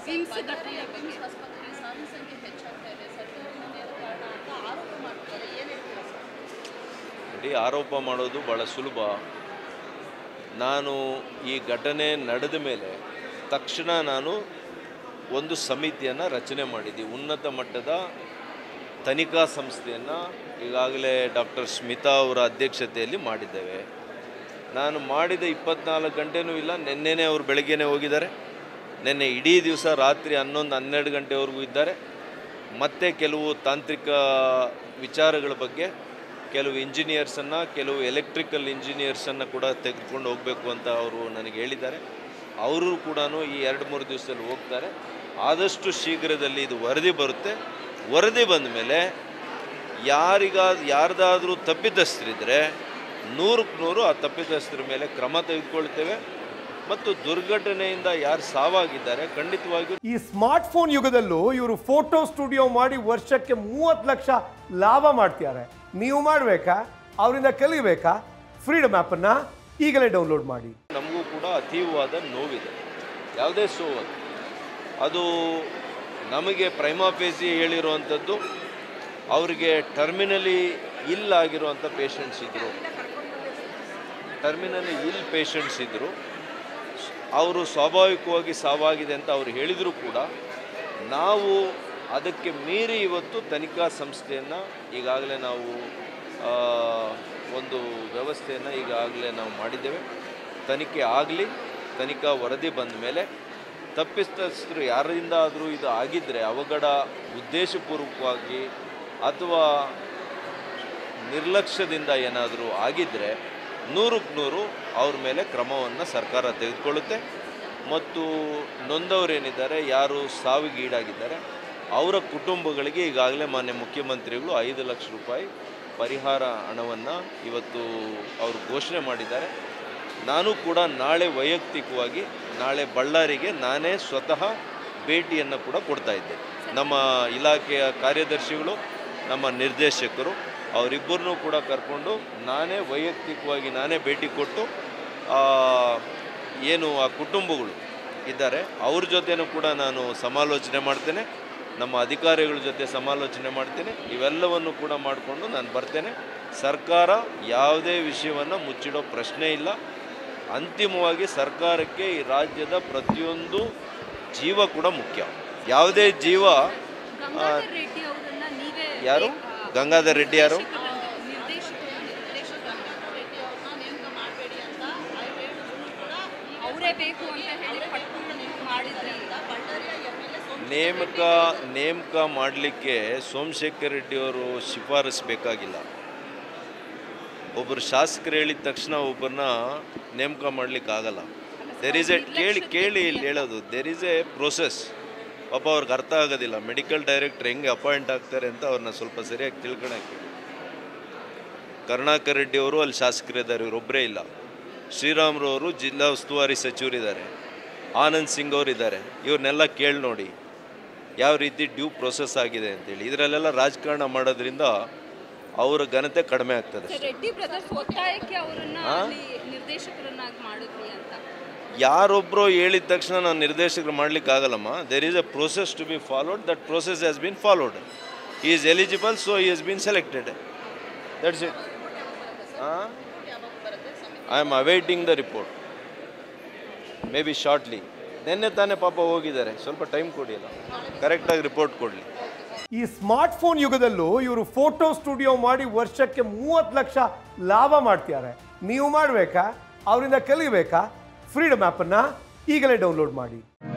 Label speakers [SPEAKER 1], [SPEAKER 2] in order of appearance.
[SPEAKER 1] VIMS ಘಟನೆಯ VIMS ಆಸ್ಪತ್ರೆಗೆ ಸಾವಿನ ಸಂಖ್ಯೆ ಹೆಚ್ಚಾಗ್ತಾ ಇದೆ ಸರ್ಕಾರದಿಂದ ನೇರ ಕಾರಣ ಅಂತ ಆರೋಪ ಮಾಡ್ತಾರೆ ಏನು ಹೇಳ್ತೀರಾ ಸರ್
[SPEAKER 2] ನೋಡಿ ಆರೋಪ ಮಾಡೋದು ಭಾಳ ಸುಲಭ ನಾನು ಈ ಘಟನೆ ನಡೆದ ಮೇಲೆ ತಕ್ಷಣ ನಾನು ಒಂದು ಸಮಿತಿಯನ್ನು ರಚನೆ ಮಾಡಿದ್ದೆ ಉನ್ನತ ಮಟ್ಟದ ತನಿಖಾ ಸಂಸ್ಥೆಯನ್ನು ಈಗಾಗಲೇ ಡಾಕ್ಟರ್ ಸ್ಮಿತಾ ಅವರ ಅಧ್ಯಕ್ಷತೆಯಲ್ಲಿ ಮಾಡಿದ್ದೇವೆ ನಾನು ಮಾಡಿದ ಇಪ್ಪತ್ನಾಲ್ಕು ಗಂಟೆನೂ ಇಲ್ಲ ನಿನ್ನೆನೇ ಅವರು ಬೆಳಗ್ಗೆನೇ ಹೋಗಿದ್ದಾರೆ ನಿನ್ನೆ ಇಡೀ ದಿವಸ ರಾತ್ರಿ ಹನ್ನೊಂದು ಹನ್ನೆರಡು ಗಂಟೆವರೆಗೂ ಇದ್ದಾರೆ ಮತ್ತೆ ಕೆಲವು ತಾಂತ್ರಿಕ ವಿಚಾರಗಳ ಬಗ್ಗೆ ಕೆಲವು ಇಂಜಿನಿಯರ್ಸನ್ನು ಕೆಲವು ಎಲೆಕ್ಟ್ರಿಕಲ್ ಇಂಜಿನಿಯರ್ಸನ್ನು ಕೂಡ ತೆಗೆದುಕೊಂಡು ಹೋಗಬೇಕು ಅಂತ ಅವರು ನನಗೆ ಹೇಳಿದ್ದಾರೆ ಅವರು ಕೂಡ ಈ ಎರಡು ಮೂರು ದಿವಸದಲ್ಲಿ ಹೋಗ್ತಾರೆ ಆದಷ್ಟು ಶೀಘ್ರದಲ್ಲಿ ಇದು ವರದಿ ಬರುತ್ತೆ ವರದಿ ಬಂದ ಮೇಲೆ ಯಾರಿಗಾ ಯಾರ್ದಾದ್ರೂ ತಪ್ಪಿತಸ್ಥರಿದ್ದರೆ ನೂರಕ್ಕೆ ನೂರು ಆ ತಪ್ಪಿತಸ್ಥರ ಮೇಲೆ ಕ್ರಮ ತೆಗೆದುಕೊಳ್ತೇವೆ ಮತ್ತು ದುರ್ಘಟನೆಯಿಂದ ಯಾರು ಸಾವಾಗಿದ್ದಾರೆ ಖಂಡಿತವಾಗಿಯೂ
[SPEAKER 3] ಈ ಸ್ಮಾರ್ಟ್ ಫೋನ್ ಯುಗದಲ್ಲೂ ಇವರು ಫೋಟೋ ಸ್ಟುಡಿಯೋ ಮಾಡಿ ವರ್ಷಕ್ಕೆ ಮೂವತ್ತು ಲಕ್ಷ ಲಾಭ ಮಾಡ್ತಿದ್ದಾರೆ ನೀವು ಮಾಡಬೇಕಾ ಅವರಿಂದ ಕಲಿಬೇಕಾ ಫ್ರೀಡಮ್ ಆ್ಯಪನ್ನು ಈಗಲೇ ಡೌನ್ಲೋಡ್ ಮಾಡಿ
[SPEAKER 2] ನಮಗೂ ಕೂಡ ಅತೀವವಾದ ನೋವಿದೆ ಯಾವುದೇ ಸೋವು ಅದು ನಮಗೆ ಪ್ರೈಮಾಫೇಸಿ ಹೇಳಿರುವಂಥದ್ದು ಅವರಿಗೆ ಟರ್ಮಿನಲಿ ಇಲ್ ಆಗಿರುವಂಥ ಪೇಷಂಟ್ಸ್ ಇದ್ದರು ಟರ್ಮಿನಲಿ ಇಲ್ ಪೇಷಂಟ್ಸ್ ಇದ್ದರು ಅವರು ಸ್ವಾಭಾವಿಕವಾಗಿ ಸಾವಾಗಿದೆ ಅಂತ ಅವರು ಹೇಳಿದರೂ ಕೂಡ ನಾವು ಅದಕ್ಕೆ ಮೀರಿ ಇವತ್ತು ತನಿಖಾ ಸಂಸ್ಥೆಯನ್ನು ಈಗಾಗಲೇ ನಾವು ಆ, ಒಂದು ವ್ಯವಸ್ಥೆಯನ್ನು ಈಗಾಗಲೇ ನಾವು ಮಾಡಿದ್ದೇವೆ ತನಿಖೆ ಆಗಲಿ ತನಿಖಾ ವರದಿ ಬಂದ ಮೇಲೆ ತಪ್ಪಿತಸ್ಥರು ಯಾರಿಂದ ಆದರೂ ಇದು ಆಗಿದ್ದರೆ ಅವಘಡ ಉದ್ದೇಶಪೂರ್ವಕವಾಗಿ ಅಥವಾ ನಿರ್ಲಕ್ಷ್ಯದಿಂದ ಏನಾದರೂ ಆಗಿದ್ದರೆ ನೂರಕ್ಕೆ ನೂರು ಅವ್ರ ಮೇಲೆ ಕ್ರಮವನ್ನು ಸರ್ಕಾರ ತೆಗೆದುಕೊಳ್ಳುತ್ತೆ ಮತ್ತು ನೊಂದವರೇನಿದ್ದಾರೆ ಯಾರು ಸಾವಿಗೀಡಾಗಿದ್ದಾರೆ ಅವರ ಕುಟುಂಬಗಳಿಗೆ ಈಗಾಗಲೇ ಮಾನ್ಯ ಮುಖ್ಯಮಂತ್ರಿಗಳು ಐದು ಲಕ್ಷ ರೂಪಾಯಿ ಪರಿಹಾರ ಹಣವನ್ನು ಇವತ್ತು ಅವರು ಘೋಷಣೆ ಮಾಡಿದ್ದಾರೆ ನಾನು ಕೂಡ ನಾಳೆ ವೈಯಕ್ತಿಕವಾಗಿ ನಾಳೆ ಬಳ್ಳಾರಿಗೆ ನಾನೇ ಸ್ವತಃ ಭೇಟಿಯನ್ನು ಕೂಡ ಕೊಡ್ತಾ ಇದ್ದೆ ನಮ್ಮ ಇಲಾಖೆಯ ಕಾರ್ಯದರ್ಶಿಗಳು ನಮ್ಮ ನಿರ್ದೇಶಕರು ಅವರಿಬ್ಬರನ್ನೂ ಕೂಡ ಕರ್ಕೊಂಡು ನಾನೇ ವೈಯಕ್ತಿಕವಾಗಿ ನಾನೇ ಭೇಟಿ ಕೊಟ್ಟು ಆ, ಏನು ಆ ಕುಟುಂಬಗಳು ಇದ್ದಾರೆ ಅವ್ರ ಜೊತೆನೂ ಕೂಡ ನಾನು ಸಮಾಲೋಚನೆ ಮಾಡ್ತೇನೆ ನಮ್ಮ ಅಧಿಕಾರಿಗಳ ಜೊತೆ ಸಮಾಲೋಚನೆ ಮಾಡ್ತೇನೆ ಇವೆಲ್ಲವನ್ನು ಕೂಡ ಮಾಡಿಕೊಂಡು ನಾನು ಬರ್ತೇನೆ ಸರ್ಕಾರ ಯಾವುದೇ ವಿಷಯವನ್ನು ಮುಚ್ಚಿಡೋ ಪ್ರಶ್ನೆ ಇಲ್ಲ ಅಂತಿಮವಾಗಿ ಸರ್ಕಾರಕ್ಕೆ ಈ ರಾಜ್ಯದ ಪ್ರತಿಯೊಂದು ಜೀವ ಕೂಡ ಮುಖ್ಯ ಯಾವುದೇ ಜೀವ
[SPEAKER 1] ಗಂಗಾಧರ್ ರೆಡ್ಡಿ ಅವರನ್ನ ನೀವೇ
[SPEAKER 2] ಯಾರು ಗಂಗಾಧರ್ ರೆಡ್ಡಿ ಯಾರು
[SPEAKER 1] ನಿರ್ದೇಶಕರು ನಿರ್ದೇಶಕ ಗಂಗಾಧರ್ ರೆಡ್ಡಿ ಅವ್ರನ್ನ ನೇಮಕ ಮಾಡಬೇಡಿ ಅಂತ ಹೇಳಿದ್ರು ಕೂಡ ಅವರೇ ಬೇಕು ಅಂತ ಹೇಳಿ ಪಟ್ಟು ಮಾಡಿದ್ರಿ ಅಂತ ಬಳ್ಳಾರಿಯ ಎಮ್ ಎಲ್ ಎ
[SPEAKER 2] ನೇಮಕ ನೇಮಕ ಮಾಡಲಿಕ್ಕೆ ಸೋಮಶೇಖರ್ ರೆಡ್ಡಿ ಅವರು ಶಿಫಾರಸು ಬೇಕಾಗಿಲ್ಲ ಒಬ್ಬರು ಶಾಸಕರು ಹೇಳಿದ ತಕ್ಷಣ ಒಬ್ಬರನ್ನ ನೇಮಕ ಮಾಡ್ಲಿಕ್ಕೆ ಆಗಲ್ಲ ದೆರ್ ಇಸ್ ಎ ಕೇಳಿ ಕೇಳಿ ಇಲ್ಲಿ ಹೇಳೋದು ದೆರ್ ಇಸ್ ಎ ಪ್ರೋಸೆಸ್ ಪಾಪ ಅವ್ರಿಗೆ ಅರ್ಥ ಆಗೋದಿಲ್ಲ ಮೆಡಿಕಲ್ ಡೈರೆಕ್ಟರ್ ಹೆಂಗೆ ಅಪಾಯಿಂಟ್ ಆಗ್ತಾರೆ ಅಂತ ಅವ್ರನ್ನ ಸ್ವಲ್ಪ ಸರಿಯಾಗಿ ತಿಳ್ಕೊಳಕ್ಕೆ ಕರುಣಾಕರ್ ರೆಡ್ಡಿ ಅವರು ಅಲ್ಲಿ ಶಾಸಕರಿದ್ದಾರೆ ಇವರೊಬ್ಬರೇ ಇಲ್ಲ ಶ್ರೀರಾಮ್ರವರು ಜಿಲ್ಲಾ ಉಸ್ತುವಾರಿ ಸಚಿವರಿದ್ದಾರೆ ಆನಂದ್ ಸಿಂಗ್ ಅವರು ಇದ್ದಾರೆ ಇವ್ರನ್ನೆಲ್ಲ ಕೇಳಿ ನೋಡಿ ಯಾವ ರೀತಿ ಡ್ಯೂ ಪ್ರೊಸೆಸ್ ಆಗಿದೆ ಅಂತೇಳಿ ಇದರಲ್ಲೆಲ್ಲ ರಾಜಕಾರಣ ಮಾಡೋದ್ರಿಂದ ಅವರ ಘನತೆ ಕಡಿಮೆ ಆಗ್ತದೆ
[SPEAKER 1] ಸರ್, ರೆಡ್ಡಿ ಬ್ರದರ್ಸ್ ಒತ್ತಾಯಕ್ಕೆ ಅವರನ್ನ ಅಲ್ಲಿ ನಿರ್ದೇಶಕರನ್ನಾಗಿ ಮಾಡಿದ್ರಿ ಅಂತ
[SPEAKER 2] ಯಾರೊಬ್ಬರು ಹೇಳಿದ ತಕ್ಷಣ ನಾನು ನಿರ್ದೇಶಕರು ಮಾಡ್ಲಿಕ್ಕೆ ಆಗಲ್ಲಮ್ಮ there is a process to be followed that process has been followed he is eligible so he has been selected that's it I am awaiting the report maybe shortly ನಿನ್ನೆ ತಾನೇ ಪಾಪ ಹೋಗಿದ್ದಾರೆ ಸ್ವಲ್ಪ ಟೈಮ್ ಕೊಡಿ ಅಲ್ಲ ಕರೆಕ್ಟಾಗಿ report ಕೊಡಲಿ
[SPEAKER 3] ಈ ಸ್ಮಾರ್ಟ್ ಫೋನ್ ಯುಗದಲ್ಲೂ ಇವರು ಫೋಟೋ ಸ್ಟುಡಿಯೋ ಮಾಡಿ ವರ್ಷಕ್ಕೆ ಮೂವತ್ತು ಲಕ್ಷ ಲಾಭ ಮಾಡ್ತಿದ್ದಾರೆ ನೀವು ಮಾಡಬೇಕಾ ಅವರಿಂದ ಕಲಿಬೇಕಾ ಫ್ರೀಡಮ್ ಆ್ಯಪನ್ನು ಈಗಲೇ ಡೌನ್ಲೋಡ್ ಮಾಡಿ